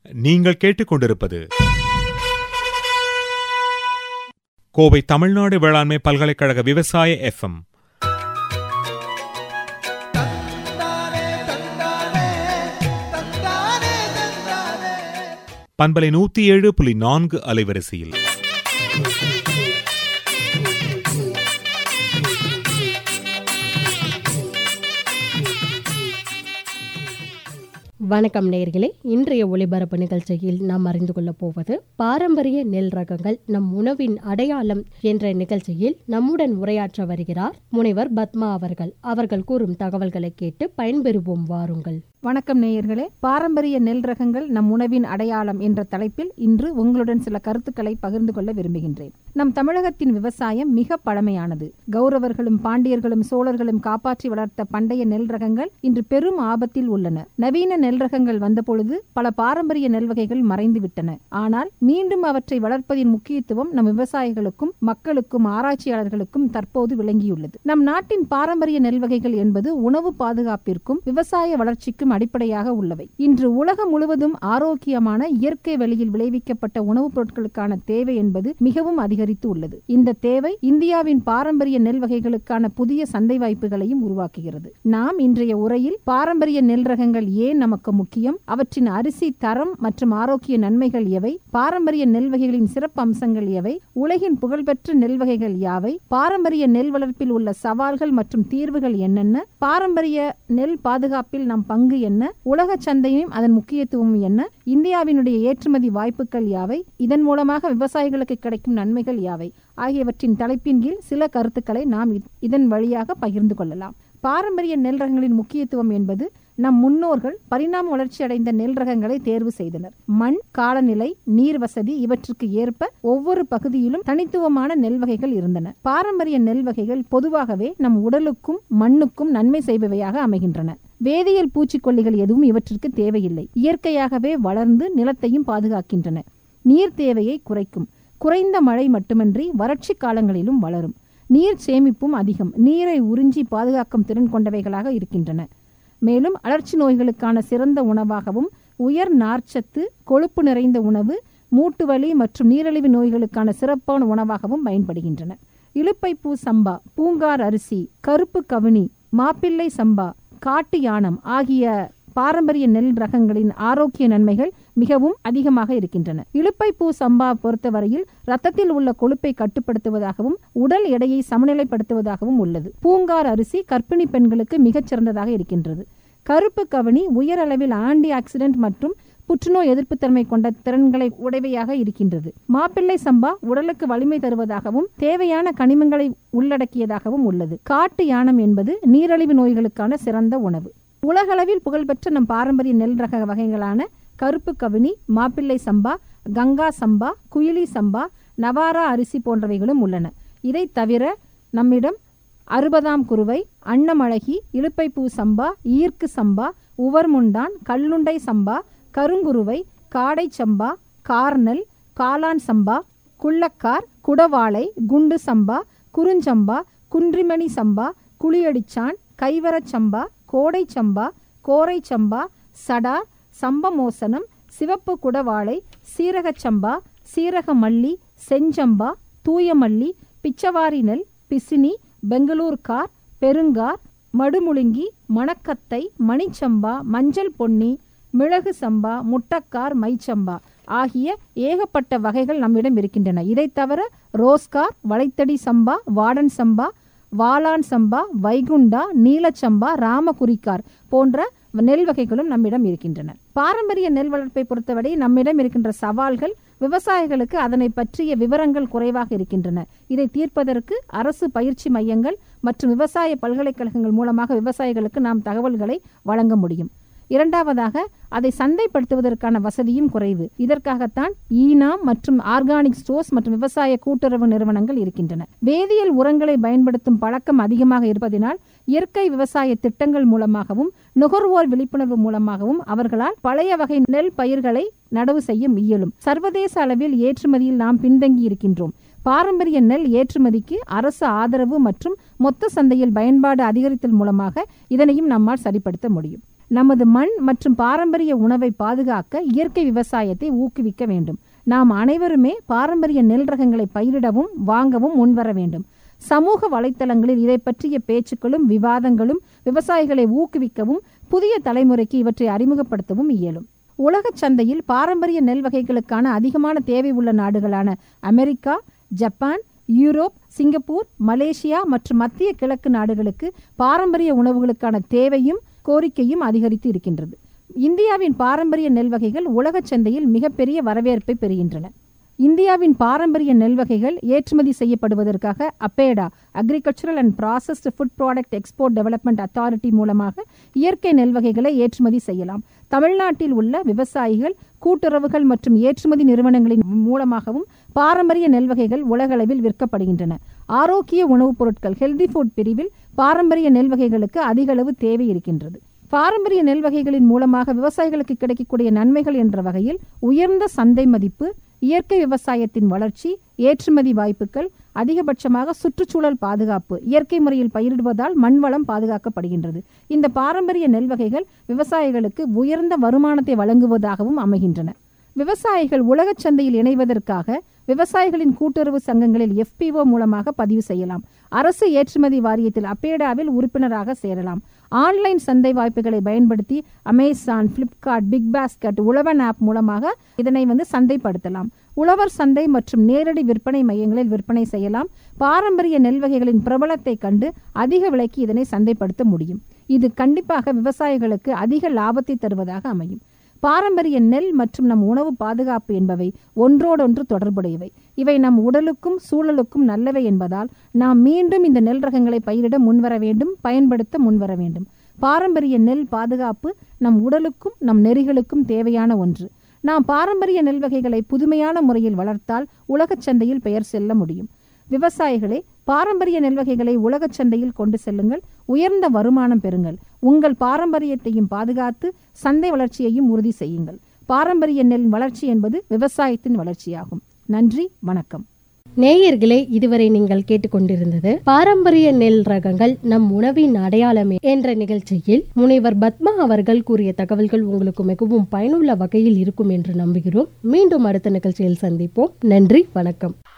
நீங்கள் கேட்டுக்கொண்டிருப்பது கோவை தமிழ்நாடு வேளாண்மை பல்கலைக்கழக விவசாய எஃப்எம் பண்பலை நூத்தி ஏழு புள்ளி நான்கு அலைவரிசையில் வணக்கம் நேயர்களே இன்றைய ஒளிபரப்பு நிகழ்ச்சியில் நாம் அறிந்து கொள்ளப் போவது பாரம்பரிய நெல் ரகங்கள் நம் உணவின் அடையாளம் என்ற நிகழ்ச்சியில் நம்முடன் உரையாற்ற வருகிறார் முனைவர் பத்மா அவர்கள் அவர்கள் கூறும் தகவல்களை கேட்டு பயன்பெறுவோம் வாருங்கள் வணக்கம் நேயர்களே பாரம்பரிய நெல் ரகங்கள் நம் உணவின் அடையாளம் என்ற தலைப்பில் இன்று உங்களுடன் சில கருத்துக்களை பகிர்ந்து கொள்ள விரும்புகின்றேன் நம் தமிழகத்தின் விவசாயம் மிக பழமையானது கௌரவர்களும் பாண்டியர்களும் சோழர்களும் காப்பாற்றி வளர்த்த பண்டைய நெல் ரகங்கள் இன்று பெரும் ஆபத்தில் உள்ளன நவீன நெல் ரகங்கள் வந்தபொழுது பல பாரம்பரிய நெல் வகைகள் மறைந்து விட்டன ஆனால் மீண்டும் அவற்றை வளர்ப்பதின் முக்கியத்துவம் நம் விவசாயிகளுக்கும் மக்களுக்கும் ஆராய்ச்சியாளர்களுக்கும் தற்போது விளங்கியுள்ளது நம் நாட்டின் பாரம்பரிய நெல் வகைகள் என்பது உணவு பாதுகாப்பிற்கும் விவசாய வளர்ச்சிக்கும் அடிப்படையாக உள்ளவை இன்று உலகம் முழுவதும் ஆரோக்கியமான இயற்கை வழியில் விளைவிக்கப்பட்ட உணவுப் பொருட்களுக்கான தேவை என்பது மிகவும் அதிகரித்து உள்ளது இந்த தேவை இந்தியாவின் பாரம்பரிய நெல் வகைகளுக்கான புதிய சந்தை வாய்ப்புகளையும் உருவாக்குகிறது நாம் இன்றைய உரையில் பாரம்பரிய நெல் ரகங்கள் ஏன் நமக்கு முக்கியம் அவற்றின் அரிசி தரம் மற்றும் ஆரோக்கிய நன்மைகள் எவை பாரம்பரிய நெல் வகைகளின் சிறப்பு அம்சங்கள் எவை உலகின் புகழ்பெற்ற நெல் வகைகள் யாவை பாரம்பரிய நெல் வளர்ப்பில் உள்ள சவால்கள் மற்றும் தீர்வுகள் என்னென்ன பாரம்பரிய நெல் பாதுகாப்பில் நம் பங்கு என்ன உலக சந்தையும் அதன் முக்கியத்துவமும் என்ன இந்தியாவினுடைய ஏற்றுமதி வாய்ப்புகள் யாவை இதன் மூலமாக விவசாயிகளுக்கு கிடைக்கும் நன்மைகள் யாவை ஆகியவற்றின் தலைப்பின் கீழ் சில கருத்துக்களை நாம் இ- இதன் வழியாக பகிர்ந்து கொள்ளலாம் பாரம்பரிய நெல் ரகங்களின் முக்கியத்துவம் என்பது நம் முன்னோர்கள் பரிணாம வளர்ச்சி அடைந்த நெல் ரகங்களை தேர்வு செய்தனர் மண் காலநிலை நீர் வசதி இவற்றுக்கு ஏற்ப ஒவ்வொரு பகுதியிலும் தனித்துவமான நெல் வகைகள் இருந்தன பாரம்பரிய நெல் வகைகள் பொதுவாகவே நம் உடலுக்கும் மண்ணுக்கும் நன்மை செய்பவையாக அமைகின்றன வேதியியல் பூச்சிக்கொல்லிகள் எதுவும் இவற்றிற்கு தேவையில்லை இயற்கையாகவே வளர்ந்து நிலத்தையும் பாதுகாக்கின்றன நீர் தேவையை குறைக்கும் குறைந்த மழை மட்டுமின்றி வறட்சி காலங்களிலும் வளரும் நீர் சேமிப்பும் அதிகம் நீரை உறிஞ்சி பாதுகாக்கும் திறன் கொண்டவைகளாக இருக்கின்றன மேலும் அழற்சி நோய்களுக்கான சிறந்த உணவாகவும் உயர் நார்ச்சத்து கொழுப்பு நிறைந்த உணவு மூட்டு வலி மற்றும் நீரிழிவு நோய்களுக்கான சிறப்பான உணவாகவும் பயன்படுகின்றன இலுப்பைப்பூ சம்பா பூங்கார் அரிசி கருப்பு கவுனி மாப்பிள்ளை சம்பா காட்டு யானம் ஆகிய பாரம்பரிய நெல் ரகங்களின் ஆரோக்கிய நன்மைகள் மிகவும் அதிகமாக இருக்கின்றன இலுப்பைப்பூ சம்பா பொறுத்தவரையில் ரத்தத்தில் உள்ள கொழுப்பை கட்டுப்படுத்துவதாகவும் உடல் எடையை சமநிலைப்படுத்துவதாகவும் உள்ளது பூங்கார் அரிசி கர்ப்பிணி பெண்களுக்கு மிகச் சிறந்ததாக இருக்கின்றது கருப்பு கவனி உயர் அளவில் ஆன்டி ஆக்சிடென்ட் மற்றும் புற்றுநோய் எதிர்ப்புத்தன்மை கொண்ட திறன்களை உடையவையாக இருக்கின்றது மாப்பிள்ளை சம்பா உடலுக்கு வலிமை தருவதாகவும் தேவையான கனிமங்களை உள்ளடக்கியதாகவும் உள்ளது காட்டு யானம் என்பது நீரழிவு நோய்களுக்கான சிறந்த உணவு உலகளவில் புகழ்பெற்ற நம் பாரம்பரிய நெல் ரக வகைகளான கருப்பு கவினி மாப்பிள்ளை சம்பா கங்கா சம்பா குயிலி சம்பா நவாரா அரிசி போன்றவைகளும் உள்ளன இதை தவிர நம்மிடம் அறுபதாம் குருவை அன்னமழகி இலுப்பைப்பூ சம்பா ஈர்க்கு சம்பா உவர்முண்டான் கல்லுண்டை சம்பா கருங்குருவை காடை சம்பா கார்னல் காளான் சம்பா குள்ளக்கார் குடவாளை குண்டு சம்பா குறுஞ்சம்பா குன்றிமணி சம்பா குளியடிச்சான் கைவரச் சம்பா கோடை சம்பா கோரை சம்பா சடா சம்பமோசனம் சிவப்பு குடவாளை சீரகச் சம்பா சீரக மல்லி செஞ்சம்பா தூயமல்லி பிச்சவாரி நெல் பிசினி பெங்களூர் கார் பெருங்கார் மடுமுழுங்கி மணக்கத்தை மணிச்சம்பா மஞ்சள் பொன்னி மிளகு சம்பா முட்டக்கார் மைச்சம்பா ஆகிய ஏகப்பட்ட வகைகள் நம்மிடம் இருக்கின்றன இதைத் தவிர ரோஸ்கார் வளைத்தடி சம்பா வாடன் சம்பா வாளான் சம்பா வைகுண்டா நீலச்சம்பா ராமகுரிக்கார் போன்ற நெல் வகைகளும் நம்மிடம் இருக்கின்றன பாரம்பரிய நெல் வளர்ப்பை பொறுத்தவரை நம்மிடம் இருக்கின்ற சவால்கள் விவசாயிகளுக்கு அதனை பற்றிய விவரங்கள் குறைவாக இருக்கின்றன இதை தீர்ப்பதற்கு அரசு பயிற்சி மையங்கள் மற்றும் விவசாய பல்கலைக்கழகங்கள் மூலமாக விவசாயிகளுக்கு நாம் தகவல்களை வழங்க முடியும் இரண்டாவதாக அதை சந்தைப்படுத்துவதற்கான வசதியும் குறைவு இதற்காகத்தான் ஈனாம் மற்றும் ஆர்கானிக் ஸ்டோர்ஸ் மற்றும் விவசாய கூட்டுறவு நிறுவனங்கள் இருக்கின்றன வேதியியல் உரங்களை பயன்படுத்தும் பழக்கம் அதிகமாக இருப்பதினால் இயற்கை விவசாய திட்டங்கள் மூலமாகவும் நுகர்வோர் விழிப்புணர்வு மூலமாகவும் அவர்களால் பழைய வகை நெல் பயிர்களை நடவு செய்ய இயலும் சர்வதேச அளவில் ஏற்றுமதியில் நாம் பின்தங்கி இருக்கின்றோம் பாரம்பரிய நெல் ஏற்றுமதிக்கு அரசு ஆதரவு மற்றும் மொத்த சந்தையில் பயன்பாடு அதிகரித்தல் மூலமாக இதனையும் நம்மால் சரிப்படுத்த முடியும் நமது மண் மற்றும் பாரம்பரிய உணவை பாதுகாக்க இயற்கை விவசாயத்தை ஊக்குவிக்க வேண்டும் நாம் அனைவருமே பாரம்பரிய நெல் ரகங்களை பயிரிடவும் வாங்கவும் முன்வர வேண்டும் சமூக வலைத்தளங்களில் இதை பற்றிய பேச்சுக்களும் விவாதங்களும் விவசாயிகளை ஊக்குவிக்கவும் புதிய தலைமுறைக்கு இவற்றை அறிமுகப்படுத்தவும் இயலும் உலகச் சந்தையில் பாரம்பரிய நெல் வகைகளுக்கான அதிகமான தேவை உள்ள நாடுகளான America Japan Europe Singapore Malaysia மற்றும் மத்திய கிழக்கு நாடுகளுக்கு பாரம்பரிய உணவுகளுக்கான தேவையும் கோரிக்கையும் அதிகரித்து இருக்கின்றது இந்தியாவின் பாரம்பரிய நெல் வகைகள் உலகச் சந்தையில் மிகப்பெரிய வரவேற்பை பெறுகின்றன இந்தியாவின் பாரம்பரிய நெல் வகைகள் ஏற்றுமதி செய்யப்படுவதற்காக APEDA agricultural and processed food product export development authority மூலமாக இயற்கை நெல் வகைகளை ஏற்றுமதி செய்யலாம் தமிழ்நாட்டில் உள்ள விவசாயிகள் கூட்டுறவுகள் மற்றும் ஏற்றுமதி நிறுவனங்களின் மூலமாகவும் பாரம்பரிய நெல் வகைகள் உலகளவில் விற்கப்படுகின்றன ஆரோக்கிய உணவுப் பொருட்கள் ஹெல்தி ஃபுட் பிரிவில் பாரம்பரிய நெல் வகைகளுக்கு அதிக அளவு தேவை இருக்கின்றது பாரம்பரிய நெல் வகைகளின் மூலமாக விவசாயிகளுக்கு கிடைக்கக்கூடிய நன்மைகள் என்ற வகையில் உயர்ந்த சந்தை மதிப்பு இயற்கை விவசாயத்தின் வளர்ச்சி ஏற்றுமதி வாய்ப்புகள் அதிகபட்சமாக சுற்றுச்சூழல் பாதுகாப்பு இயற்கை முறையில் பயிரிடுவதால் மண்வளம் பாதுகாக்கப்படுகின்றது இந்த பாரம்பரிய நெல் வகைகள் விவசாயிகளுக்கு உயர்ந்த வருமானத்தை வழங்குவதாகவும் அமைகின்றன விவசாயிகள் உலகச் சந்தையில் இணைவதற்காக விவசாயிகளின் கூட்டுறவு சங்கங்களில் எஃபிஓ மூலமாக பதிவு செய்யலாம் அரசு ஏற்றுமதி வாரியத்தில் அப்பேடாவில் உறுப்பினராக சேரலாம் ஆன்லைன் சந்தை வாய்ப்புகளை பயன்படுத்தி Amazon Flipkart big basket Uzhavan app மூலமாக இதனை வந்து சந்தைப்படுத்தலாம் உழவர் சந்தை மற்றும் நேரடி விற்பனை மையங்களில் விற்பனை செய்யலாம் பாரம்பரிய நெல் வகைகளின் பிரபலத்தை கண்டு அதிக விலைக்கு இதனை சந்தைப்படுத்த முடியும் இது கண்டிப்பாக விவசாயிகளுக்கு அதிக லாபத்தை தருவதாக அமையும் பாரம்பரிய நெல் மற்றும் நம் உணவு பாதுகாப்பு என்பவை ஒன்றோடொன்று தொடர்புடையவை இவை நம் உடலுக்கும் சூழலுக்கும் நல்லவை என்பதால் நாம் மீண்டும் இந்த நெல் ரகங்களை பயிரிட முன்வர வேண்டும் பயன்படுத்த முன்வர வேண்டும் பாரம்பரிய நெல் பாதுகாப்பு நம் உடலுக்கும் நம் நெறிகளுக்கும் தேவையான ஒன்று நாம் பாரம்பரிய நெல் வகைகளை புதுமையான முறையில் வளர்த்தால் உலகச் சந்தையில் பெயர் செல்ல முடியும் விவசாயிகளே பாரம்பரிய நெல் வகைகளை உலகச் சந்தையில் கொண்டு செல்லுங்கள் உயர்ந்த வருமானம் பெறுங்கள் உங்கள் பாரம்பரியத்தையும் பாதுகாத்து சந்தை வளர்ச்சியையும் உறுதி செய்யுங்கள் பாரம்பரிய நெல் வளர்ச்சி என்பது விவசாயத்தின் வளர்ச்சியாகும் நன்றி வணக்கம் நேயர்களே இதுவரை நீங்கள் கேட்டுக்கொண்டிருந்தது பாரம்பரிய நெல் ரகங்கள் நம் உணவின் அடையாளமே என்ற நிகழ்ச்சியில் முனைவர் பத்மா அவர்கள் கூறிய தகவல்கள் உங்களுக்கு மிகவும் பயனுள்ள வகையில் இருக்கும் என்று நம்புகிறோம் மீண்டும் அடுத்த நிகழ்ச்சியில் சந்திப்போம் நன்றி வணக்கம்